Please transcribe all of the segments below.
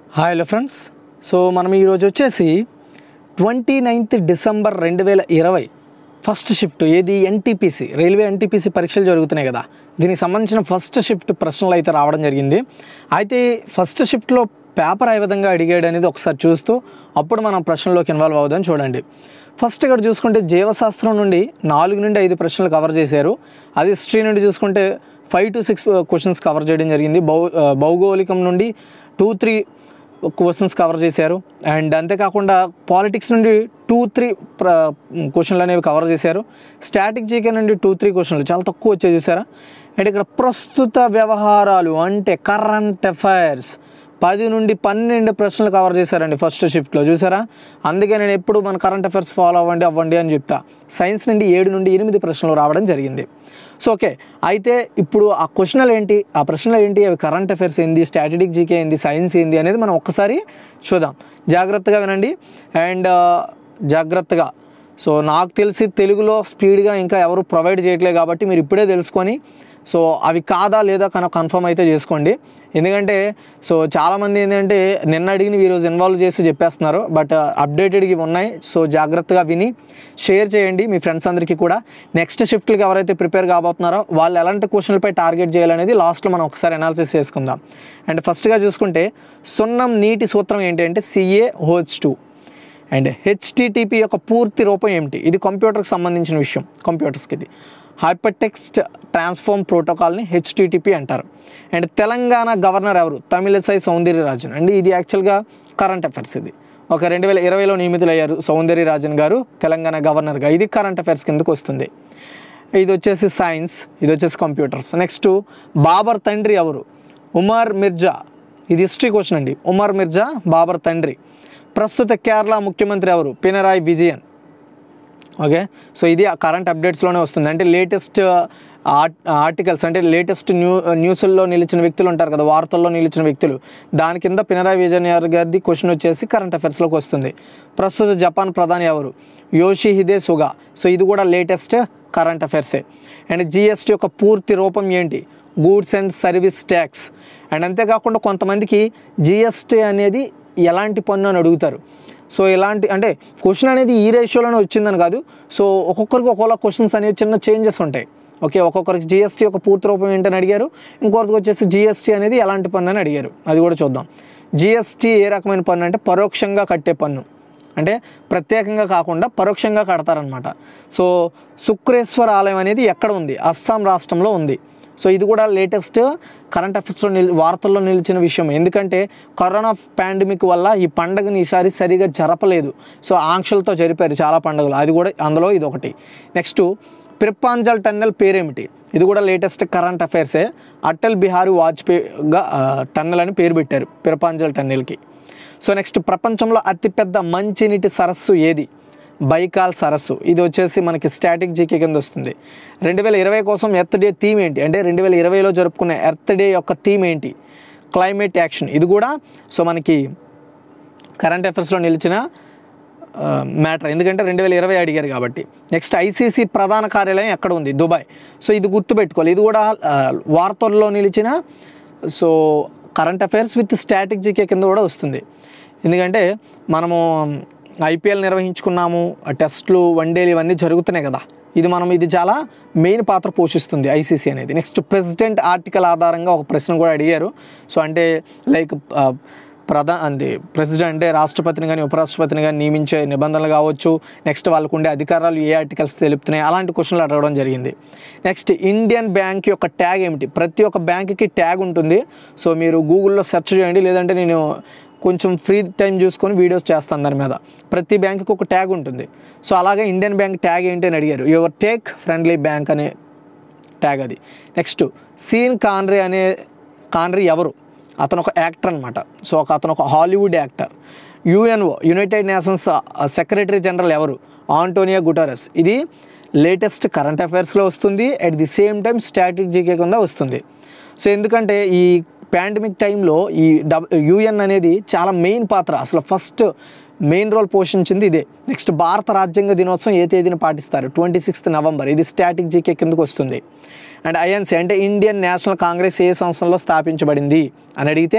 hi hello friends so మనం ఈరోజు వచ్చేసి ట్వంటీ నైన్త్ డిసెంబర్ రెండు వేల ఇరవై ఫస్ట్ షిఫ్ట్ ఏది ఎన్టీపీసీ రైల్వే ఎన్టీపీసీ పరీక్షలు జరుగుతున్నాయి కదా దీనికి సంబంధించిన ఫస్ట్ షిఫ్ట్ ప్రశ్నలు అయితే రావడం జరిగింది అయితే ఫస్ట్ షిఫ్ట్లో పేపర్ ఏ విధంగా అడిగాడు అనేది ఒకసారి చూస్తూ అప్పుడు మనం ప్రశ్నలోకి ఇన్వాల్వ్ అవుదాం చూడండి ఫస్ట్ ఇక్కడ చూసుకుంటే జీవశాస్త్రం నుండి నాలుగు నుండి ఐదు ప్రశ్నలు కవర్ చేశారు అది హిస్టరీ నుండి చూసుకుంటే five to six questions cover చేయడం జరిగింది భౌ భౌగోళికం నుండి టూ త్రీ క్వశ్చన్స్ కవర్ చేశారు అండ్ అంతేకాకుండా పాలిటిక్స్ నుండి టూ త్రీ ప్ర క్వశ్చన్లు అనేవి కవర్ చేశారు స్టాటిక్ జీకే నుండి టూ త్రీ క్వశ్చన్లు చాలా తక్కువ వచ్చాయి చూసారా అండ్ ఇక్కడ ప్రస్తుత వ్యవహారాలు అంటే కరెంట్ అఫైర్స్ పది నుండి పన్నెండు ప్రశ్నలు కవర్ చేశారండి ఫస్ట్ షిఫ్ట్లో చూసారా అందుకే నేను ఎప్పుడు మన కరెంట్ అఫైర్స్ ఫాలో అవ్వండి అవ్వండి అని చెప్తా సైన్స్ నుండి ఏడు నుండి ఎనిమిది ప్రశ్నలు రావడం జరిగింది సో ఓకే అయితే ఇప్పుడు ఆ క్వశ్చన్లు ఏంటి ఆ ప్రశ్నలు ఏంటి అవి కరెంట్ అఫైర్స్ ఏంది స్టాటిటిక్ జీకే ఏంది సైన్స్ ఏంది అనేది మనం ఒక్కసారి చూద్దాం జాగ్రత్తగా వినండి అండ్ జాగ్రత్తగా సో నాకు తెలిసి తెలుగులో స్పీడ్గా ఇంకా ఎవరు ప్రొవైడ్ చేయట్లేదు కాబట్టి మీరు ఇప్పుడే తెలుసుకొని సో అవి కాదా లేదా కన కన్ఫర్మ్ అయితే చేసుకోండి ఎందుకంటే సో చాలామంది ఏంటంటే నిన్న అడిగిన ఈరోజు ఇన్వాల్వ్ చేసి చెప్పేస్తున్నారు బట్ అప్డేటెడ్గా ఇవి ఉన్నాయి సో జాగ్రత్తగా విని షేర్ చేయండి మీ ఫ్రెండ్స్ అందరికీ కూడా నెక్స్ట్ షిఫ్ట్లకి ఎవరైతే ప్రిపేర్ కాబోతున్నారో వాళ్ళు ఎలాంటి క్వశ్చన్లపై టార్గెట్ చేయాలనేది లాస్ట్లో మనం ఒకసారి అనాలిసిస్ చేసుకుందాం అండ్ ఫస్ట్గా చూసుకుంటే సున్నం నీటి సూత్రం ఏంటి అంటే సిఏ హోచ్ టూ అండ్ హెచ్టిటిపి యొక్క పూర్తి రూపం ఏమిటి ఇది కంప్యూటర్కి సంబంధించిన విషయం కంప్యూటర్స్కి ఇది హైపర్ టెక్స్ట్ ట్రాన్స్ఫార్మ్ ప్రోటోకాల్ని హెచ్టిటిపి అంటారు అండ్ తెలంగాణ గవర్నర్ ఎవరు తమిళసై సౌందర్యరాజన్ అండ్ ఇది యాక్చువల్గా కరెంట్ అఫైర్స్ ఇది ఒక రెండు వేల ఇరవైలో నియమితులయ్యారు సౌందర్యరాజన్ గారు తెలంగాణ గవర్నర్గా ఇది కరెంట్ అఫైర్స్ కిందకు వస్తుంది ఇది వచ్చేసి సైన్స్ ఇది వచ్చేసి కంప్యూటర్స్ నెక్స్ట్ బాబర్ తండ్రి ఎవరు ఉమర్ మిర్జా ఇది హిస్టరీ క్వశ్చన్ అండి ఉమర్ మిర్జా బాబర్ తండ్రి ప్రస్తుత కేరళ ముఖ్యమంత్రి ఎవరు పినరాయి విజయన్ ఓకే సో ఇది ఆ కరెంట్ అప్డేట్స్లోనే వస్తుంది అంటే లేటెస్ట్ ఆర్టికల్స్ అంటే లేటెస్ట్ న్యూ న్యూస్ల్లో నిలిచిన వ్యక్తులు ఉంటారు కదా వార్తల్లో నిలిచిన వ్యక్తులు దాని కింద పినరాయి విజయన్ గారిది క్వశ్చన్ వచ్చేసి కరెంట్ అఫైర్స్లోకి వస్తుంది ప్రస్తుత జపాన్ ప్రధాని ఎవరు యోషిహిదే సుగా సో ఇది కూడా లేటెస్ట్ కరెంట్ అఫైర్సే అండ్ జిఎస్టీ యొక్క పూర్తి రూపం ఏంటి goods and service tax and అంతేకాకుండా కొంతమందికి జిఎస్టీ అనేది ఎలాంటి పన్ను అని అడుగుతారు సో ఇలాంటి అంటే క్వశ్చన్ అనేది ఈ రేషియోలోనే వచ్చిందని కాదు సో ఒక్కొక్కరికి ఒక్కోలా క్వశ్చన్స్ అనేవి చిన్న చేంజెస్ ఉంటాయి ఓకే ఒక్కొక్కరికి జిఎస్టీ యొక్క పూర్తి రూపం ఏంటని అడిగారు ఇంకొకరికి వచ్చేసి జిఎస్టీ అనేది ఎలాంటి పన్ను అని అడిగారు అది కూడా చూద్దాం జిఎస్టీ ఏ రకమైన పన్ను అంటే పరోక్షంగా కట్టే పన్ను అంటే ప్రత్యేకంగా కాకుండా పరోక్షంగా కడతారనమాట సో శుక్రేశ్వర ఆలయం అనేది ఎక్కడ ఉంది అస్సాం రాష్ట్రంలో ఉంది సో ఇది కూడా లేటెస్ట్ కరెంట్ అఫైర్స్లో నిల్ వార్తల్లో నిలిచిన విషయం ఎందుకంటే కరోనా పాండమిక్ వల్ల ఈ పండుగని ఈసారి సరిగా జరపలేదు సో ఆంక్షలతో జరిపారు చాలా పండుగలు అది కూడా అందులో ఇది ఒకటి నెక్స్ట్ పిర్పాంజల్ టన్నెల్ పేరేమిటి ఇది కూడా లేటెస్ట్ కరెంట్ అఫైర్సే అటల్ బిహారీ వాజ్పేయిగా ఆ, టన్నెల్ అని పేరు పెట్టారు పిర్పాంజల్ టన్నెల్కి సో నెక్స్ట్ ప్రపంచంలో అతిపెద్ద మంచినీటి సరస్సు ఏది బైకాల్ సరస్సు ఇది వచ్చేసి మనకి స్టాటిక్ జీకే కింద వస్తుంది రెండు వేల ఇరవై కోసం ఎర్త్ డే థీమ్ ఏంటి అంటే రెండు వేల ఇరవైలో జరుపుకునే ఎర్త్ డే యొక్క థీమ్ ఏంటి క్లైమేట్ యాక్షన్ ఇది కూడా సో మనకి కరెంట్ అఫైర్స్లో నిలిచిన మ్యాటర్ ఎందుకంటే రెండు వేల ఇరవై అడిగారు కాబట్టి నెక్స్ట్ ఐసీసీ ప్రధాన కార్యాలయం ఎక్కడ ఉంది దుబాయ్ సో ఇది గుర్తుపెట్టుకోవాలి ఇది కూడా ఆ, వార్తల్లో నిలిచిన so current affairs with static GK కింద కూడా వస్తుంది ఎందుకంటే మనము ఐపీఎల్ నిర్వహించుకున్నాము ఆ టెస్ట్లు వన్డేలు ఇవన్నీ జరుగుతున్నాయి కదా ఇది మనం ఇది చాలా మెయిన్ పాత్ర పోషిస్తుంది ఐసీసీ అనేది నెక్స్ట్ ప్రెసిడెంట్ ఆర్టికల్ ఆధారంగా ఒక ప్రశ్న కూడా అడిగారు సో అంటే లైక్ ప్రధా అంటే ప్రెసిడెంట్ అంటే రాష్ట్రపతిని కానీ ఉపరాష్ట్రపతిని కానీ నియమించే నిబంధనలు కావచ్చు నెక్స్ట్ వాళ్ళకు ఉండే అధికారాలు ఏ ఆర్టికల్స్ తెలుపుతున్నాయి అలాంటి క్వశ్చన్లు అడగడం జరిగింది నెక్స్ట్ ఇండియన్ బ్యాంక్ యొక్క ట్యాగ్ ఏమిటి ప్రతి ఒక్క బ్యాంక్కి ట్యాగ్ ఉంటుంది సో మీరు గూగుల్లో సెర్చ్ చేయండి లేదంటే నేను కొంచెం ఫ్రీ టైం చూసుకొని వీడియోస్ చేస్తాను దాని మీద ప్రతి బ్యాంకుకి ఒక ట్యాగ్ ఉంటుంది సో అలాగే ఇండియన్ బ్యాంక్ ట్యాగ్ ఏంటి అని అడిగారు యువర్ టేక్ ఫ్రెండ్లీ బ్యాంక్ అనే ట్యాగ్ అది నెక్స్ట్ సీన్ కాన్రీ అనే కాన్రీ ఎవరు అతను ఒక యాక్టర్ అనమాట సో ఒక అతను ఒక Hollywood actor UNO United Nations secretary general ఎవరు ఆంటోనియా గుటారస్ ఇది లేటెస్ట్ కరెంట్ అఫైర్స్లో వస్తుంది at the same time static GK కింద వస్తుంది సో ఎందుకంటే ఈ పాండమిక్ టైంలో ఈ డబ్ యుఎన్ అనేది చాలా మెయిన్ పాత్ర అసలు ఫస్ట్ మెయిన్ రోల్ పోషించింది ఇదే నెక్స్ట్ భారత రాజ్యాంగ దినోత్సవం ఏ తేదీన పాటిస్తారు ట్వంటీ సిక్స్త్ నవంబర్ ఇది స్టాటిక్ జీకే కిందకు వస్తుంది అండ్ ఐఎన్సీ అంటే ఇండియన్ నేషనల్ కాంగ్రెస్ ఏ సంవత్సరంలో స్థాపించబడింది అని అడిగితే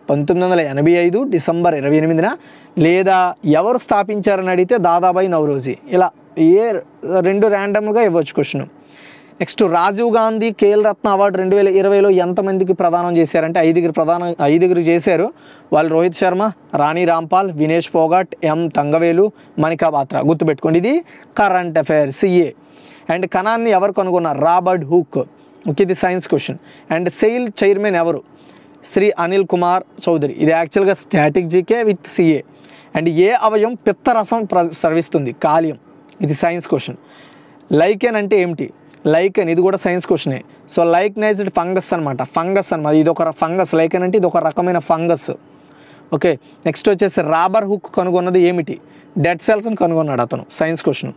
పంతొమ్మిది వందల ఎనభై ఐదు డిసెంబర్ ఇరవై ఎనిమిదిన లేదా ఎవరు స్థాపించారని అడిగితే దాదాబాయి నవరోజీ ఇలా ఏ రెండు ర్యాండమ్గా ఇవ్వచ్చు question next Rajiv Gandhi Khel Ratna award రెండు వేల ఇరవైలో ఎంతమందికి ప్రదానం చేశారంటే ఐదుగురు ప్రధాన ఐదుగురు చేశారు వాళ్ళు రోహిత్ శర్మ రాణి రాంపాల్ వినేష్ ఫోగాట్ ఎం తంగవేలు మణికా బాత్రా గుర్తుపెట్టుకోండి ఇది కరెంట్ అఫైర్ సిఏ అండ్ కణాన్ని ఎవరు కనుగొన్నారు రాబర్ట్ హుక్ ఓకే ఇది science question and SAIL chairman ఎవరు శ్రీ అనిల్ కుమార్ చౌదరి ఇది యాక్చువల్గా static GK with CA and ఏ అవయం పిత్తరసం ప్ర స్రవిస్తుంది కాలియం ఇది సైన్స్ క్వశ్చన్ లైకెన్ అంటే ఏమిటి లైకెన్ ఇది కూడా సైన్స్ క్వశ్చనే సో లైక్నైజ్డ్ ఫంగస్ అనమాట ఫంగస్ అనమాట ఇది ఒక ఫంగస్ లైకెన్ అంటే ఇది ఒక రకమైన ఫంగస్ ఓకే నెక్స్ట్ వచ్చేసి రాబర్ హుక్ కనుగొన్నది ఏమిటి డెడ్ సెల్స్ని కనుగొన్నాడు అతను సైన్స్ క్వశ్చన్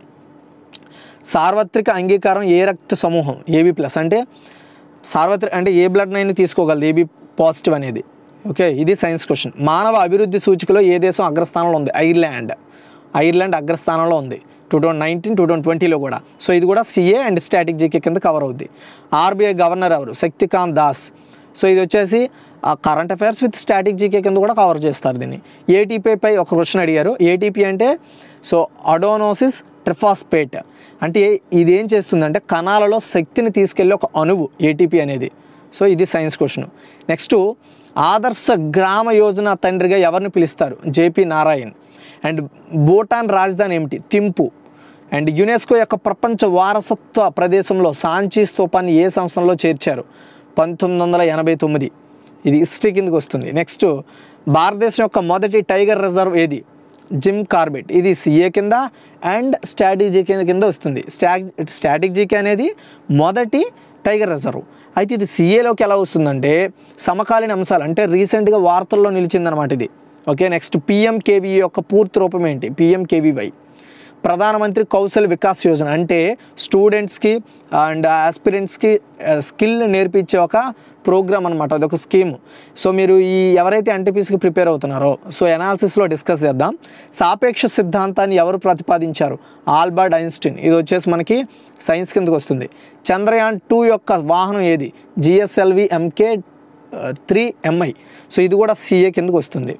సార్వత్రిక అంగీకారం ఏ రక్త సమూహం ఏబీ ప్లస్ అంటే సార్వత్రిక అంటే ఏ బ్లడ్ నైన్ తీసుకోగలదు ఏబీ పాజిటివ్ అనేది ఓకే ఇది సైన్స్ క్వశ్చన్ మానవ అభివృద్ధి సూచికలో ఏ దేశం అగ్రస్థానంలో ఉంది ఐర్లాండ్ ఐర్లాండ్ అగ్రస్థానంలో ఉంది two thousand nineteen two thousand ట్వంటీలో కూడా సో ఇది కూడా సిఏ అండ్ స్టాటిక్ జీకే కింద కవర్ అవుద్ది ఆర్బీఐ గవర్నర్ ఎవరు శక్తికాంత్ దాస్ సో ఇది వచ్చేసి current affairs with static GK కింద కూడా కవర్ చేస్తారు దీన్ని ఏటీపీ పై ఒక క్వశ్చన్ అడిగారు ఏటీపీ అంటే సో అడోనోసిస్ ట్రిఫాస్పేట్ అంటే ఇది ఏం చేస్తుందంటే కణాలలో శక్తిని తీసుకెళ్ళే ఒక అణువు ఏటీపీ అనేది సో ఇది సైన్స్ క్వశ్చన్ నెక్స్ట్ ఆదర్శ గ్రామ యోజన తండ్రిగా ఎవరిని పిలుస్తారు జేపీ నారాయణ్ అండ్ భూటాన్ రాజధాని ఏమిటి థింపు అండ్ యునెస్కో యొక్క ప్రపంచ వారసత్వ ప్రదేశంలో సాంచీ స్తూపాన్ని ఏ సంవత్సరంలో చేర్చారు పంతొమ్మిది వందల ఎనభై తొమ్మిది ఇది హిస్టరీ కిందకి వస్తుంది నెక్స్ట్ భారతదేశం యొక్క మొదటి టైగర్ రిజర్వ్ ఏది జిమ్ కార్బెట్ ఇది సిఏ కింద అండ్ స్టాటిక్ జీకే కింద వస్తుంది స్టా స్టాటిక్ జీకే అనేది మొదటి టైగర్ రిజర్వ్ అయితే ఇది సిఏలోకి ఎలా వస్తుందంటే సమకాలీన అంశాలు అంటే రీసెంట్గా వార్తల్లో నిలిచిందనమాట ఇది ఓకే నెక్స్ట్ పిఎంకేవీ యొక్క పూర్తి రూపం ఏంటి పిఎంకేవీవై ప్రధానమంత్రి కౌశల్ వికాస్ యోజన అంటే స్టూడెంట్స్కి అండ్ ఆస్పిరెంట్స్కి స్కిల్ నేర్పించే ఒక ప్రోగ్రామ్ అనమాట అదొక స్కీమ్ సో మీరు ఈ ఎవరైతే ఎన్టీపీసీకి ప్రిపేర్ అవుతున్నారో సో ఎనాలిసిస్లో డిస్కస్ చేద్దాం సాపేక్ష సిద్ధాంతాన్ని ఎవరు ప్రతిపాదించారు ఆల్బర్ట్ ఐన్స్టీన్ ఇది వచ్చేసి మనకి సైన్స్ కిందకు వస్తుంది చంద్రయాన్ టూ యొక్క వాహనం ఏది GSLV MK three MI so ఇది కూడా సిఏ కిందకు వస్తుంది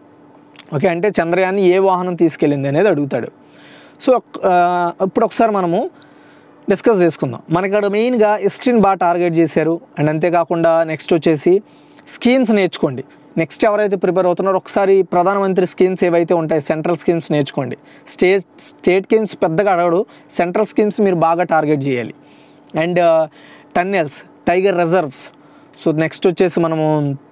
ఓకే అంటే చంద్రయాన్ని ఏ వాహనం తీసుకెళ్ళింది అనేది అడుగుతాడు సో ఆ, ఇప్పుడు ఒకసారి మనము డిస్కస్ చేసుకుందాం మనకి ఇక్కడ మెయిన్గా హిస్టరీని బాగా టార్గెట్ చేశారు అండ్ అంతేకాకుండా నెక్స్ట్ వచ్చేసి స్కీమ్స్ నేర్చుకోండి నెక్స్ట్ ఎవరైతే ప్రిపేర్ అవుతున్నారో ఒకసారి ప్రధానమంత్రి స్కీమ్స్ ఏవైతే ఉంటాయి సెంట్రల్ స్కీమ్స్ నేర్చుకోండి స్టేట్ స్టేట్ స్కీమ్స్ పెద్దగా అడగడు సెంట్రల్ స్కీమ్స్ మీరు బాగా టార్గెట్ చేయాలి and tunnels tiger reserves so next వచ్చేసి మనము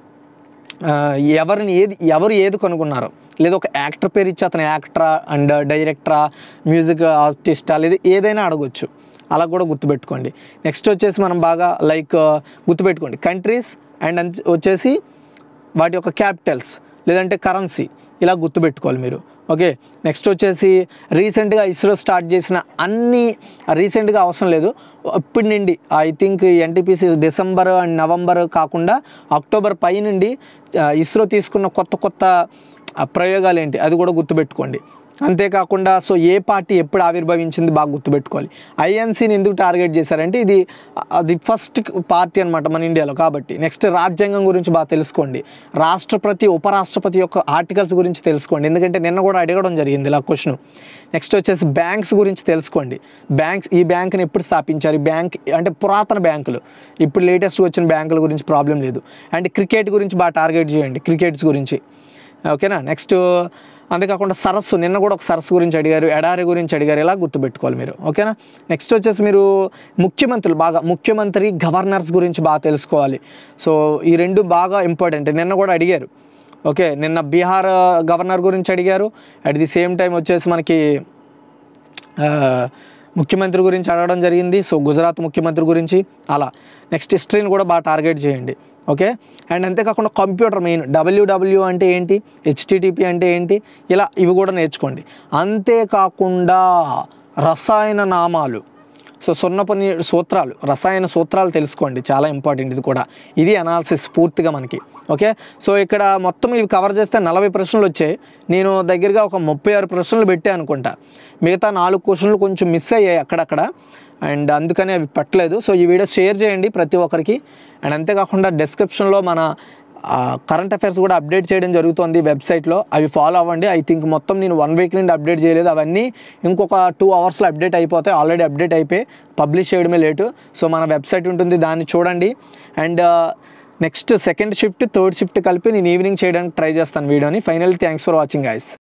ఆ, ఎవరిని ఏది ఎవరు ఏది కనుగొన్నారు లేదా ఒక యాక్టర్ పేరు ఇచ్చి అతను యాక్టరా అండ్ డైరెక్టరా మ్యూజిక్ ఆర్టిస్టా లేదా ఏదైనా అడగొచ్చు అలా కూడా గుర్తుపెట్టుకోండి నెక్స్ట్ వచ్చేసి మనం బాగా లైక్ గుర్తుపెట్టుకోండి కంట్రీస్ అండ్ అంత- వచ్చేసి వాటి యొక్క క్యాపిటల్స్ లేదంటే కరెన్సీ ఇలా గుర్తుపెట్టుకోవాలి మీరు ఓకే నెక్స్ట్ వచ్చేసి రీసెంట్గా ఇస్రో స్టార్ట్ చేసిన అన్ని రీసెంట్గా అవసరం లేదు ఇప్పటి నుండి I think NTPC December and November కాకుండా అక్టోబర్ పై నుండి ఆ, ఇస్రో తీసుకున్న కొత్త కొత్త ఆ, ప్రయోగాలు ఏంటి అది కూడా గుర్తుపెట్టుకోండి అంతేకాకుండా సో ఏ పార్టీ ఎప్పుడు ఆవిర్భవించింది బాగా గుర్తుపెట్టుకోవాలి ఐఎన్సీని ఎందుకు టార్గెట్ చేశారంటే ఇది అది ఫస్ట్ పార్టీ అనమాట మన ఇండియాలో కాబట్టి నెక్స్ట్ రాజ్యాంగం గురించి బాగా తెలుసుకోండి రాష్ట్రపతి ఉపరాష్ట్రపతి యొక్క ఆర్టికల్స్ గురించి తెలుసుకోండి ఎందుకంటే నిన్న కూడా అడగడం జరిగింది ఇలా క్వశ్చన్ నెక్స్ట్ వచ్చేసి బ్యాంక్స్ గురించి తెలుసుకోండి బ్యాంక్స్ ఈ బ్యాంక్ని ఎప్పుడు స్థాపించారు ఈ బ్యాంక్ అంటే పురాతన బ్యాంకులు ఇప్పుడు లేటెస్ట్ వచ్చిన బ్యాంకుల గురించి ప్రాబ్లం లేదు అండ్ క్రికెట్ గురించి బాగా టార్గెట్ చేయండి క్రికెట్స్ గురించి ఓకేనా నెక్స్ట్ అంతేకాకుండా సరస్సు నిన్న కూడా ఒక సరస్సు గురించి అడిగారు ఎడారి గురించి అడిగారు ఇలా గుర్తుపెట్టుకోవాలి మీరు ఓకేనా నెక్స్ట్ వచ్చేసి మీరు ముఖ్యమంత్రులు బాగా ముఖ్యమంత్రి గవర్నర్స్ గురించి బాగా తెలుసుకోవాలి సో ఈ రెండు బాగా ఇంపార్టెంట్ నిన్న కూడా అడిగారు ఓకే నిన్న బీహార్ గవర్నర్ గురించి అడిగారు అట్ ది సేమ్ టైం వచ్చేసి మనకి ఆ, ముఖ్యమంత్రి గురించి అడగడం జరిగింది సో గుజరాత్ ముఖ్యమంత్రి గురించి అలా నెక్స్ట్ హిస్టరీని కూడా బాగా టార్గెట్ చేయండి ఓకే అండ్ అంతేకాకుండా కంప్యూటర్ మెయిన్ డబ్ల్యూడబ్ల్యూ అంటే ఏంటి హెచ్టిటిపి అంటే ఏంటి ఇలా ఇవి కూడా నేర్చుకోండి అంతేకాకుండా రసాయన నామాలు సో సున్నపని సూత్రాలు రసాయన సూత్రాలు తెలుసుకోండి చాలా ఇంపార్టెంట్ ఇది కూడా ఇది అనాలిసిస్ పూర్తిగా మనకి ఓకే సో ఇక్కడ మొత్తం ఇవి కవర్ చేస్తే నలభై ప్రశ్నలు వచ్చాయి నేను దగ్గరగా ఒక ముప్పై ఆరు ప్రశ్నలు పెట్టా అనుకుంటా మిగతా నాలుగు క్వశ్చన్లు కొంచెం మిస్ అయ్యాయి అక్కడక్కడ అండ్ అందుకని అవి పెట్టలేదు సో ఈ వీడియో షేర్ చేయండి ప్రతి ఒక్కరికి అండ్ అంతేకాకుండా డిస్క్రిప్షన్లో మన కరెంట్ అఫైర్స్ కూడా అప్డేట్ చేయడం జరుగుతుంది వెబ్సైట్లో అవి ఫాలో అవ్వండి ఐ థింక్ మొత్తం నేను వన్ వీక్ నుండి అప్డేట్ చేయలేదు అవన్నీ ఇంకొక టూ అవర్స్లో అప్డేట్ అయిపోతాయి ఆల్రెడీ అప్డేట్ అయిపోయి పబ్లిష్ చేయడమే లేటు సో మన వెబ్సైట్ ఉంటుంది దాన్ని చూడండి and next second shift third shift కలిపి నేను ఈవినింగ్ చేయడానికి ట్రై చేస్తాను వీడియోని final thanks for watching guys